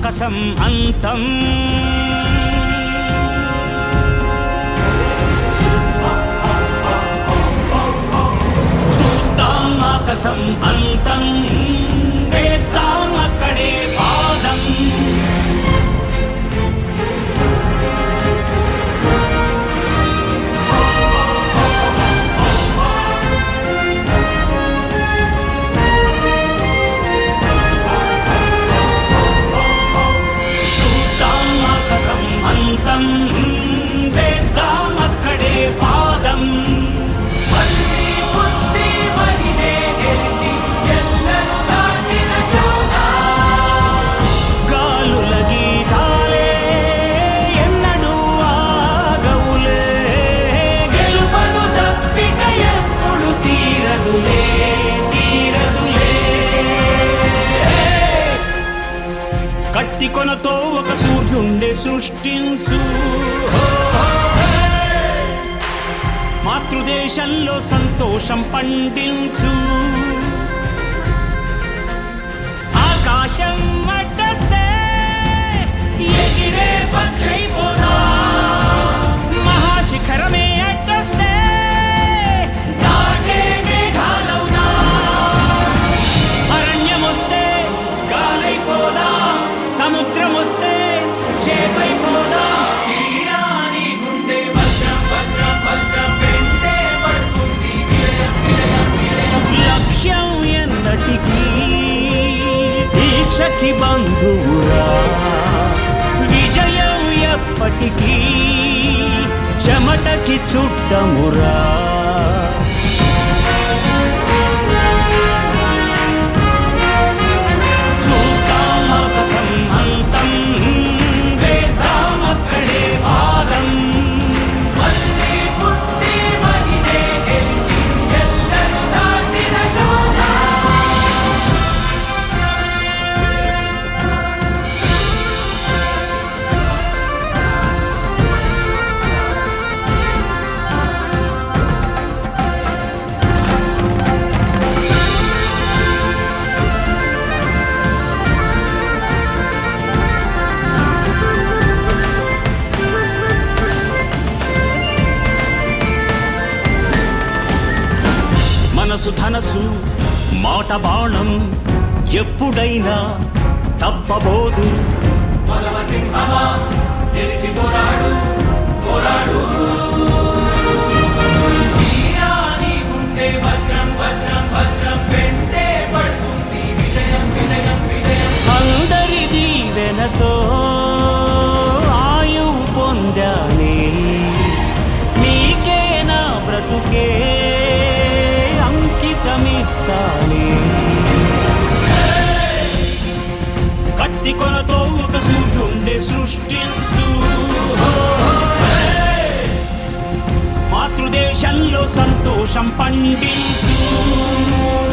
ఆకాశం అంతం చూద్దాం ఆకాశం అంతం వేద్దాం అక్కడే పాదం చూద్దాం ఆకాశం అంతం వేద్దాం అక్కడే పాదం మళ్ళీ పుట్టి మహినే గెలిచి ఎల్లరు దాటిన యోగా గాలుల గీతాలే ఎన్నడూ ఆగవులే గెలుపను తప్పిక ఎప్పుడు తీరదులే తీరదులే కత్తి కొనతో ఒక సూర్యుండే సృష్టించు మాతృదేశంలో సంతోషం పండించు ఆకాశం అడ్డస్తే ఎగిరే పక్షైపోదా మహాశిఖరమే అడ్డస్తే దాటే మేఘాలవుదా అరణ్యమొస్తే గాలైపోదా సముద్రం వస్తే చేపైపోదా తీరాని గుండె వజ్రం వజ్రం వజ్రం వెంటే పడుతుంది విలయం విలయం విలయం లక్ష్యం ఎన్నటికీ దీక్షకి బంధువురా విజయం ఎప్పటికీ చెమటకి చుట్టమురా చూద్దాం ఆకాశం అంతం వేద్దాం అక్కడే పాదం మళ్ళీ పుట్టి మహినే గెలిచి ఎల్లరు దాటిన యోగా మనసు ధనసు మాట బాణం ఎప్పుడైనా తప్పబోదు సింహమా గెలిచి పోరాడు పోరాడు తీరాని గుండె వజ్రం వజ్రం వజ్రం వెంటే పడుతుంది విజయం విజయం విజయం అందరి దీవెనతో ఆయువు పొందానే నీకే నా బ్రతుకే అంకితమిస్తానే కత్తి కొనతో ఒక సూర్యుండే సృష్టించు మాతృదేశంలో సంతోషం పండించు